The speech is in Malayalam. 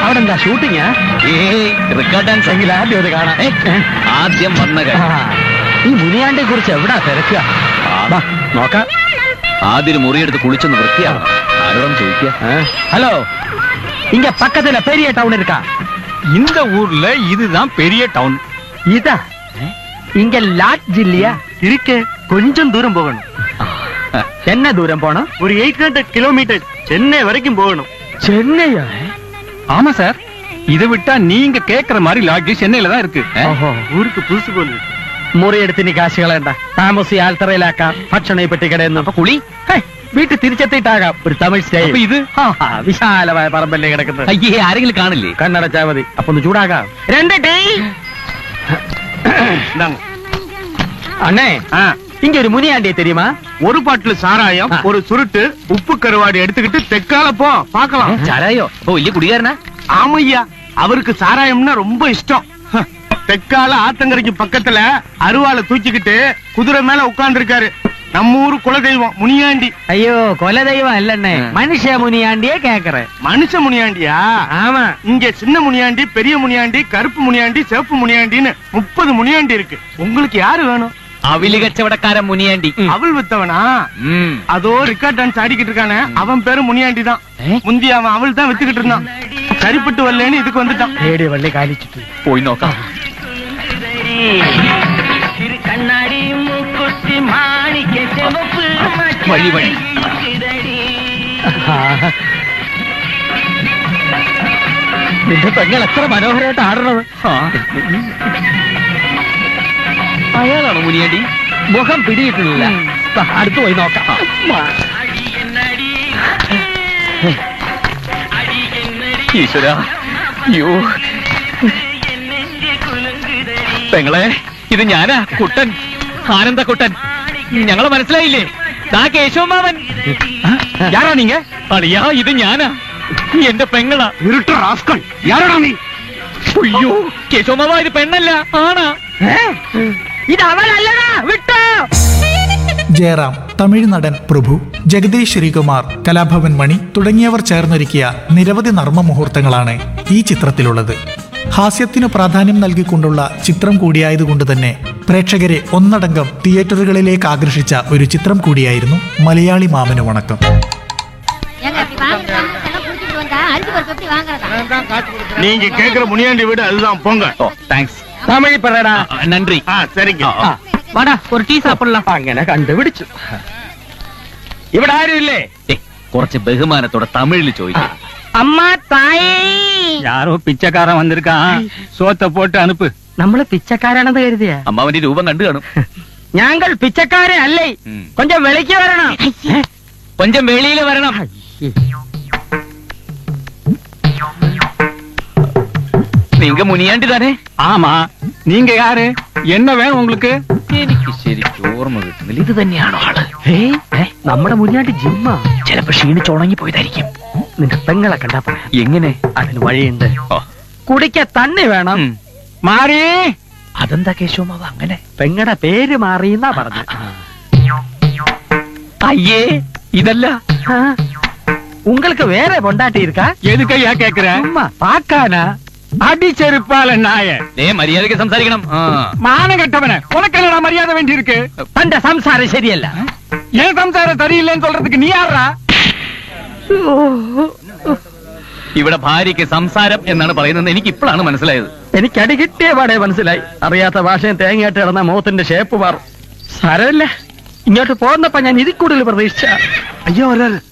അവിടെ എന്താ ഷൂട്ടിങ്ങാ ഏയ് റിക്കാർഡ് ഡാൻസ് എങ്കിൽ ആദ്യം അത് കാണാം ആദ്യം വന്ന ആ, കാര്യം ഈ മുനിയാണ്ടെ കുറിച്ച് എവിടാ തിരക്കുക ബാ, നോക്കാം ആദ്യം ഒരു മുറിയെടുത്ത് കുളിച്ചൊന്ന് വൃത്തിയാക്കണം ആരോടും ചോദിക്കുക ஆ. ஹலோ இங்க பக்கத்துல பெரிய டவுன் இருக்கா இந்த ஊர்ல இதுதான் பெரிய டவுன் இதா இங்க லாட்ஜ் இல்லையா இருக்கு கொஞ்சம் தூரம் போகணும் என்ன தூரம் போனோம் ஒரு எயிட் ஹண்ட்ரட் கிலோமீட்டர் சென்னை வரைக்கும் போகணும் சென்னையா ஆமா சார் இதை விட்டா நீங்க கேக்குற மாதிரி லாட்ஜ் சென்னையில தான் இருக்கு ഓഹോ ஊருக்கு புதுசு போல இருக்கு. മുറിയെടുത്ത് ഇനി കാശ് കളയണ്ട താമസി ആൽത്തറയിലാക്കാം ഭക്ഷണം ഈ പെട്ടിക്കടയെന്ന് അപ്പൊ കുളി ഹേയ്, വീട്ടിൽ തിരിച്ചെത്തിയിട്ടാകാം ഒരു തമിഴ് സ്റ്റൈൽ അപ്പൊ ഇത് ആ, ആ, വിശാലമായ പറമ്പല്ലേ കിടക്കുന്നത് അയ്യേ ആരെങ്കിലും കാണില്ലേ കണ്ണടച്ചാ മതി അപ്പൊ ഒന്ന് ചൂടാകാം രണ്ട് ടീ இந்தாங்க. അണ്ണേ ஆ, இங்க ஒரு முனியாண்டியை தெரியுமா ஒரு பாட்டில் சாராயம் ஆ. ஒரு சுருட்டு உப்பு கருவாடு எடுத்துக்கிட்டு தெக்கால போ பாக்கலாம் ചാരായോ അപ്പൊ വലിയ കുടികാരനാ ஆமையா அவருக்கு சாராயம்னா ரொம்ப இஷ்டம் ஹ, தெக்கால ஆத்தங்கரைக்கு பக்கத்துல அருவாளை தூக்கிக்கிட்டு குதிரை மேல உட்கார்ந்து இருக்காரு நம்ம ஊரு குலதெய்வம் முனியாண்டி ஐயோ கொலை தெய்வம் இல்லண்ணே ஆ. மனுஷ முனியாண்டியே கேக்குறேன் மனுஷ முனியாண்டியா ஆமா இங்க சின்ன முனியாண்டி பெரிய முனியாண்டி கருப்பு முனியாண்டி சிவப்பு முனியாண்டின்னு முப்பது முனியாண்டி இருக்கு உங்களுக்கு யாரு வேணும் അവില് കച്ചവടക്കാരൻ മുനിയാണ്ടി அவள் வித்தவனா ഉം. அதோ ரிக்கார்ட் டான்ஸ் ஆடிக்கிட்டு இருக்கானே அவன் பேரு முனியாண்டி தான் ഏ? முந்தி அவன் அவள் தான் வித்துக்கிட்டு இருந்தான் சரிப்பட்டு வரலன்னு இதுக்கு வந்துட்டான் പേടി വള്ളി കാലിച്ചിട്ട് പോയി നോക്കാം கண்ணாடி மூக்குத்தி மாணிக்க சிவப்பு വഴി വഴി നിന്റെ പെങ്ങൾ എത്ര മനോഹരമായിട്ട് ആടണത് ആ. അയാളാണോ മുനിയാണ്ടി മുഖം പിടിയിട്ടില്ല ദാ, അടുത്ത് പോയി നോക്കാം ഈശ്വര യോ പെങ്ങളെ ഇത് ഞാനാ കുട്ടൻ ആനന്ദ കുട്ടൻ ഞങ്ങളെ മനസ്സിലായില്ലേ ദാ കേശവമാവൻ யாரா நீங்க അളിയാ ഇത് ഞാനാ എന്റെ പെങ്ങളാ இருட்டு ராஸ்கல் யாரடா நீ അയ്യോ കേശവമാവ ഇത് പെണ്ണല്ല ആണാ ഇത് അവനല്ലടാ വിട്ടോ ജയറാം തമിഴ് നടൻ പ്രഭു ജഗദീഷ് ശ്രീകുമാർ കലാഭവൻ മണി തുടങ്ങിയവർ ചേർന്നൊരുക്കിയ നിരവധി നർമ്മ മുഹൂർത്തങ്ങളാണ് ഈ ചിത്രത്തിലുള്ളത് ഹാസ്യത്തിനു പ്രാധാന്യം നൽകിക്കൊണ്ടുള്ള ചിത്രം കൂടിയായതുകൊണ്ട് തന്നെ പ്രേക്ഷകരെ ഒന്നടങ്കം തിയേറ്ററുകളിലേക്ക് ആകർഷിച്ച ഒരു ചിത്രം കൂടിയായിരുന്നു മലയാളി മാമന് വണക്കം ஏங்க இப்படி வாங்கிட்டு வந்து எல்லாம் குடிச்சிட்டு வந்தா அரிசி பருப்பு எப்படி வாங்குறதா நீங்க கேக்குற முனியாண்டி வீடு அதுதான் போங்க ഓ താങ്ക്സ് തമിഴ് പറയടാ നന്ദി ஆ சரிங்க ആ, വാടാ ഒരു ടീ സാപ്പിടலாம் അങ്ങനെ കണ്ടുപിടിച്ചു ഇവിടെ ആരുമില്ലേ ഏ, കുറച്ച് ബഹുമാനത്തോടെ തമിഴിൽ ചോദിക്കാം അമ്മ തായേ யாரோ பிச்சைக்காரன் வந்திருக்கான் சோத்த போட்டு அனுப்பு നമ്മള് പിച്ചക്കാരാണെന്ന് കരുതിയ അമ്മാവന്റെ രൂപം കണ്ടു കാണും ഞങ്ങൾ പിച്ചക്കാരെ അല്ലേ ഉം. കൊഞ്ചം വെളിക്ക് വരണം കൊഞ്ചം വെളിയിൽ വരണം നീങ്ക മുനിയാണ്ടി താനേ ஆமா நீங்க யாரு என்ன வேணும் உங்களுக்கு എനിക്ക് ശരിക്കും ഓർമ്മ കിട്ടുന്നില്ല ഇത് തന്നെയാണോ ആള് ഏയ്, ഏ, നമ്മുടെ മുന്നാട്ട് ജിമ്മ ചിലപ്പോ ക്ഷീണിച്ചുണങ്ങി പോയതായിരിക്കും നിന്റെ പെങ്ങളെ കണ്ടാ പറയാം എങ്ങനെ അതിന് വഴിയുണ്ട് ഓ, കുടിക്ക തന്നെ വേണം ഉം. மாறி അതെന്താ കേശവമാവ അങ്ങനെ പെങ്ങടെ പേര് മാറിയെന്നാ പറഞ്ഞു അയ്യേ ഇതല്ല உங்களுக்கு வேற பொண்டாட்டி இருக்கா எதுக்கையா கேக்குற சும்மா பாக்கானா அடிச்செருப்பால நாய ഏ മര്യാദയ്ക്ക് സംസാരിക്കണം ആ. மானம் கட்டவன உனக்கு என்னடா மரியாதை வேண்டி இருக்கு തന്റെ സംസാരം ശരിയല്ല என் சம்சாரம் சரியில்லைன்னு சொல்றதுக்கு நீ யாரா ഇവിടെ ഭാര്യയ്ക്ക് സംസാരം എന്നാണ് പറയുന്നത് എനിക്ക് ഇപ്പോഴാണ് മനസ്സിലായത് എനിക്ക് അടി കിട്ടിയ പാടെ മനസ്സിലായി അറിയാത്ത ഭാഷയും തേങ്ങയായിട്ട് കിടന്ന മുഖത്തിന്റെ ഷേപ്പ് മാറും സാരമില്ല ഇങ്ങോട്ട് പോകുന്നപ്പോ ഞാൻ ഇതിൽ കൂടുതൽ പ്രതീക്ഷിച്ച ஐயா வர்றாரு